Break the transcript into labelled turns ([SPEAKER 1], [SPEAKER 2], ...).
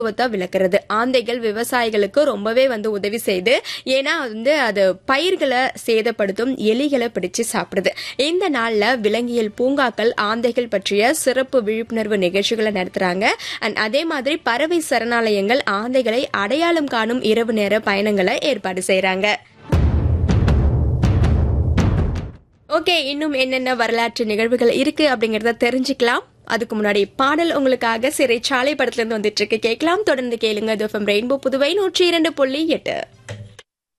[SPEAKER 1] முக்கியத்துவத்தை விளக்குறது ஆந்தைகள் விவசாயிகளுக்கு ரொம்பவே வந்து உதவி செய்யுது ஏன்னா வந்து அது பயிர்களை சேதப்படுத்தும் எலிகளை பிடிச்சு சாப்பிடுது இந்த நாள்ல விலங்கியல் பூங்காக்கள் ஆந்தைகள் பற்றிய சிறப்பு விழிப்புணர்வு நிகழ்ச்சிகளை நடத்துறாங்க அண்ட் அதே மாதிரி பறவை சரணாலயங்கள் ஆந்தைகளை அடையாளம் காணும் இரவு நேர பயணங்களை ஏற்பாடு செய்றாங்க ஓகே இன்னும் என்னென்ன வரலாற்று நிகழ்வுகள் இருக்கு அப்படிங்கறத தெரிஞ்சுக்கலாம் அதுக்கு முன்னாடி பாடல் உங்களுக்காக சிறைச்சாலை படத்துல இருந்து வந்துட்டு இருக்கு கேட்கலாம் தொடர்ந்து கேளுங்க ரெயின்போ புதுவை நூற்றி இரண்டு புள்ளி எட்டு